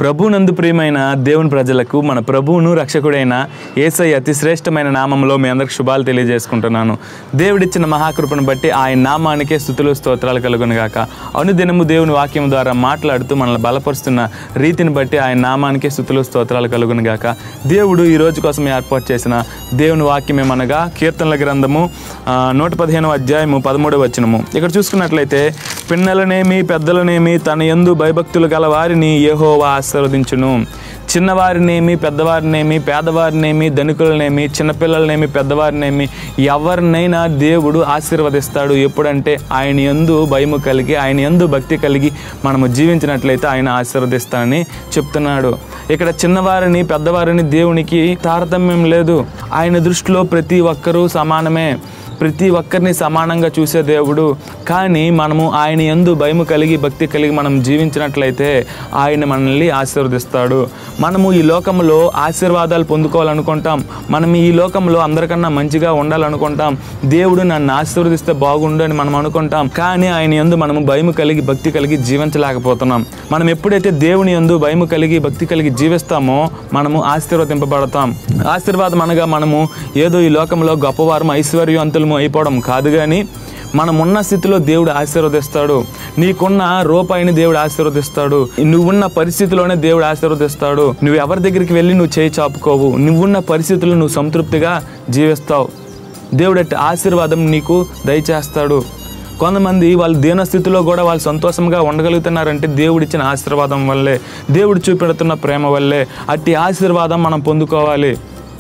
ప్రభునందు ప్రియమైన దేవుని ప్రజలకు మన ప్రభువును రక్షకుడైన ఏసై అతి శ్రేష్టమైన నామంలో మీ అందరికి శుభాలు తెలియజేసుకుంటున్నాను దేవుడిచ్చిన మహాకృపను బట్టి ఆయన నామానికే స్థుతులు స్తోత్రాలు కలుగునుగాక అనుదినము దేవుని వాక్యం ద్వారా మాట్లాడుతూ మనల్ని బలపరుస్తున్న రీతిని బట్టి ఆయన నామానికే స్థుతులు స్తోత్రాలు కలుగునుగాక దేవుడు ఈ రోజు కోసం ఏర్పాటు చేసిన దేవుని వాక్యమేమనగా కీర్తనల గ్రంథము ఆ, నూట పదిహేను అధ్యాయము పదమూడవ వచనము ఇక్కడ చూసుకున్నట్లయితే పిన్నలనేమి పెద్దలనేమి తన యందు భయభక్తులు గల వారిని యెహోవా ఆశీర్వదించును చిన్నవారినేమి పెద్దవారినేమి పేదవారినేమి ధనికులనేమి చిన్నపిల్లలనేమి పెద్దవారినేమి ఎవరినైనా దేవుడు ఆశీర్వదిస్తాడు ఎప్పుడంటే ఆయన యందు భయము కలిగి ఆయన యందు భక్తి కలిగి మనము జీవించినట్లయితే ఆయన ఆశీర్వదిస్తానని చెప్తున్నాడు ఇక్కడ చిన్నవారిని పెద్దవారిని దేవునికి తారతమ్యం లేదు ఆయన దృష్టిలో ప్రతి ఒక్కరూ సమానమే ప్రతి ఒక్కరిని సమానంగా చూసే దేవుడు కానీ మనము ఆయన యందు భయము కలిగి భక్తి కలిగి మనం జీవించినట్లయితే ఆయన మనల్ని ఆశీర్వదిస్తాడు మనము ఈ లోకంలో ఆశీర్వాదాలు పొందుకోవాలనుకుంటాం మనం ఈ లోకంలో అందరికన్నా మంచిగా ఉండాలనుకుంటాం దేవుడు నన్ను ఆశీర్వదిస్తే బాగుండు అని మనం అనుకుంటాం కానీ ఆయన యందు మనము భయము కలిగి భక్తి కలిగి జీవించలేకపోతున్నాం మనం ఎప్పుడైతే దేవుని యందు భయము కలిగి భక్తి కలిగి జీవిస్తామో మనము ఆశీర్వదింపబడతాం ఆశీర్వాదం అనగా మనము ఏదో ఈ లోకంలో గొప్పవారం ఐశ్వర్యవంతులము అయిపోవడం కాదు కానీ మనం ఉన్న స్థితిలో దేవుడు ఆశీర్వదిస్తాడు నీకున్న రూపాయిని దేవుడు ఆశీర్వదిస్తాడు నువ్వున్న పరిస్థితిలోనే దేవుడు ఆశీర్వదిస్తాడు నువ్వు ఎవరి దగ్గరికి వెళ్ళి నువ్వు చేయి చాపుకోవు నువ్వున్న పరిస్థితుల్లో నువ్వు సంతృప్తిగా జీవిస్తావు దేవుడు అట్టి ఆశీర్వాదం నీకు దయచేస్తాడు కొంతమంది వాళ్ళు దీనస్థితిలో కూడా వాళ్ళు సంతోషంగా ఉండగలుగుతున్నారంటే దేవుడు ఇచ్చిన ఆశీర్వాదం వల్లే దేవుడు చూపెడుతున్న ప్రేమ వల్లే అట్టి ఆశీర్వాదం మనం పొందుకోవాలి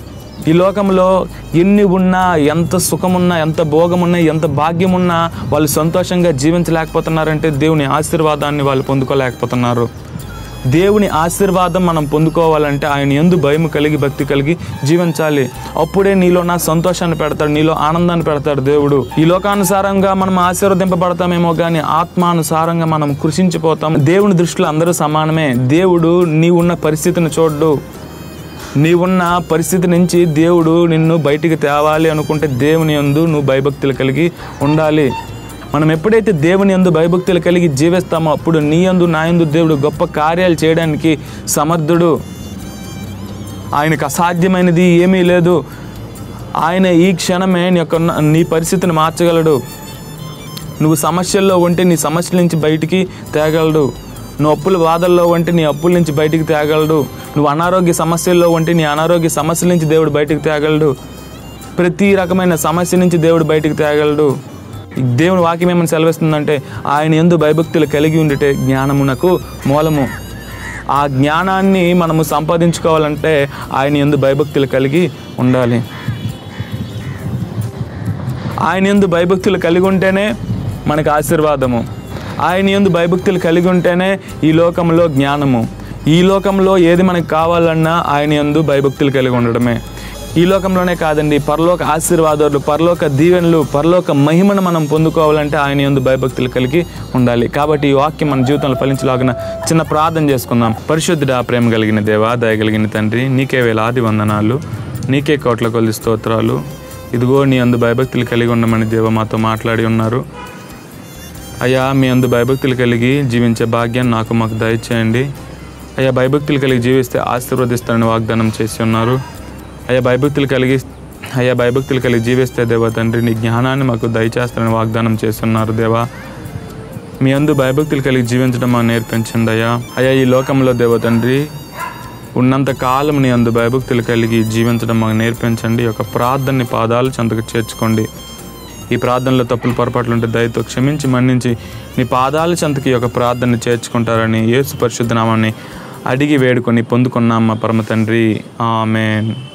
ఈ లోకంలో ఎన్ని ఉన్నా ఎంత సుఖమున్నా ఎంత భోగమున్నా ఎంత భాగ్యమున్నా వాళ్ళు సంతోషంగా జీవించలేకపోతున్నారంటే దేవుని ఆశీర్వాదాన్ని వాళ్ళు పొందుకోలేకపోతున్నారు దేవుని ఆశీర్వాదం మనం పొందుకోవాలంటే ఆయన ఎందు భయం కలిగి భక్తి కలిగి జీవించాలి అప్పుడే నీలో నా సంతోషాన్ని పెడతాడు నీలో ఆనందాన్ని పెడతాడు దేవుడు ఈ లోకానుసారంగా మనం ఆశీర్వదింపబడతామేమో కానీ ఆత్మానుసారంగా మనం కృషించిపోతాం దేవుని దృష్టిలో అందరూ సమానమే దేవుడు నీవున్న పరిస్థితిని చూడ్డు నీవున్న పరిస్థితి నుంచి దేవుడు నిన్ను బయటికి తేవాలి అనుకుంటే దేవుని యందు నువ్వు భయభక్తులు కలిగి ఉండాలి మనం ఎప్పుడైతే దేవుని యందు భయభక్తులు కలిగి జీవిస్తామో అప్పుడు నీ యందు నా యందు దేవుడు గొప్ప కార్యాలు చేయడానికి సమర్థుడు ఆయనకు అసాధ్యమైనది ఏమీ లేదు ఆయన ఈ క్షణమే నీ యొక్క నీ పరిస్థితిని మార్చగలడు నువ్వు సమస్యల్లో ఉంటే నీ సమస్యల నుంచి బయటికి తేగలడు నువ్వు అప్పుల బాధల్లో ఉంటే నీ అప్పుల నుంచి బయటికి తేగలడు నువ్వు అనారోగ్య సమస్యల్లో ఉంటే నీ అనారోగ్య సమస్యల నుంచి దేవుడు బయటికి తేగలడు ప్రతి రకమైన సమస్య నుంచి దేవుడు బయటికి తేగలడు ఈ దేవుని వాక్యం ఏమని సెలవిస్తుందంటే ఆయన ఎందు భయభక్తులు కలిగి ఉండితే జ్ఞానమునకు మూలము ఆ జ్ఞానాన్ని మనము సంపాదించుకోవాలంటే ఆయన ఎందు భయభక్తులు కలిగి ఉండాలి ఆయన ఎందు భయభక్తులు కలిగి ఉంటేనే మనకు ఆశీర్వాదము ఆయన ఎందు భయభక్తులు కలిగి ఉంటేనే ఈ లోకంలో జ్ఞానము ఈ లోకంలో ఏది మనకు కావాలన్నా ఆయన ఎందు భయభక్తులు కలిగి ఉండడమే ఈ లోకంలోనే కాదండి పరలోక ఆశీర్వాదాలు పరలోక దీవెనలు పరలోక మహిమను మనం పొందుకోవాలంటే ఆయన ఎందు భయభక్తులు కలిగి ఉండాలి కాబట్టి ఈ వాక్యం మన జీవితంలో ఫలించలాగిన చిన్న ప్రార్థన చేసుకుందాం పరిశుద్ధుడా ప్రేమ కలిగిన దేవా దయగలిగిన తండ్రి నీకే వేలాది వందనాలు నీకే కోట్ల కొద్ది స్తోత్రాలు ఇదిగో నీ అందు భయభక్తులు కలిగి ఉండమని దేవ మాతో మాట్లాడి ఉన్నారు అయ్యా మీ అందు భయభక్తులు కలిగి జీవించే భాగ్యాన్ని నాకు మాకు దయచేయండి అయ్యా భయభక్తులు కలిగి జీవిస్తే ఆశీర్వదిస్తానని వాగ్దానం చేసి ఉన్నారు అయ్యా భయభక్తులు కలిగి అయ్యా భయభక్తులు కలిగి జీవిస్తే దేవా తండ్రి నీ జ్ఞానాన్ని మాకు దయచేస్తానని వాగ్దానం చేస్తున్నారు దేవా మీ అందు భయభక్తులు కలిగి జీవించడం మాకు నేర్పించండి అయ్యా అయ్యా ఈ లోకంలో దేవ తండ్రి ఉన్నంత కాలం నీ అందు భయభక్తులు కలిగి జీవించడం మాకు నేర్పించండి ఈ యొక్క ప్రార్థనని పాదాలు చెంతకు చేర్చుకోండి ఈ ప్రార్థనలో తప్పులు పొరపాట్లు ఉంటే దయతో క్షమించి మన్నించి నీ పాదాల చెంతకి ఈ యొక్క ప్రార్థనని చేర్చుకుంటారని యేసు పరిశుద్ధ నామాన్ని అడిగి వేడుకొని పొందుకున్నాం మా పరమ తండ్రి ఆమెన్